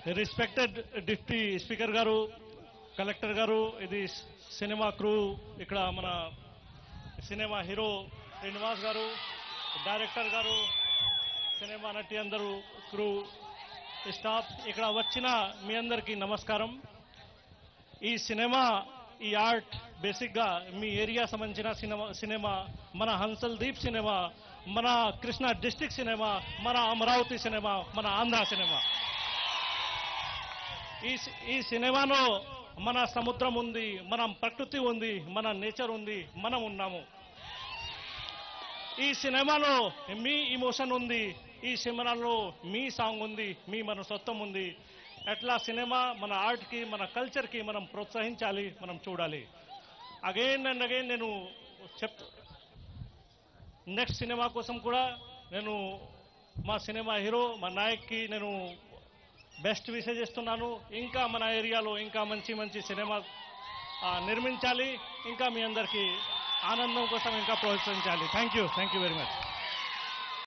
respected deputy speaker గారు collector గారు ఇది సినిమా క్రూ ఇక్కడ మన సినిమా హీరో శ్రీనివాస్ గారు డైరెక్టర్ గారు సినిమా నటి అందరూ క్రూ స్టాఫ్ ఇక్కడ వచ్చిన మీ అందరికీ నమస్కారం ఈ సినిమా ఈ ఆర్ట్ బేసిక్గా మీ ఏరియా సంబంధించిన సినిమా సినిమా మన హన్సల్ దీప్ సినిమా మన కృష్ణా డిస్టిక్ సినిమా మన అమరావతి సినిమా మన ఆంధ్ర సినిమా ఈ సి- ఈ సినిమాలో మన సముద్రం ఉంది మన ప్రకృతి ఉంది మన నేచర్ ఉంది మనం ఉన్నాము ఈ సినిమాలో మీ ఇమోషన్ ఉంది ఈ సినిమాలో మీ సాంగ్ ఉంది మీ మన సొత్తం ఉంది ఎట్లా సినిమా మన ఆర్ట్కి మన కల్చర్కి మనం ప్రోత్సహించాలి మనం చూడాలి అగైన్ అండ్ అగైన్ నేను చెప్ నెక్స్ట్ సినిమా కోసం కూడా నేను మా సినిమా హీరో మా నాయక్కి నేను బెస్ట్ విషయం చేస్తున్నాను ఇంకా మన ఏరియాలో ఇంకా మంచి మంచి సినిమా ఆ, నిర్మించాలి ఇంకా మీ అందరికీ ఆనందం కోసం ఇంకా ప్రోత్సహించాలి thank you thank you very much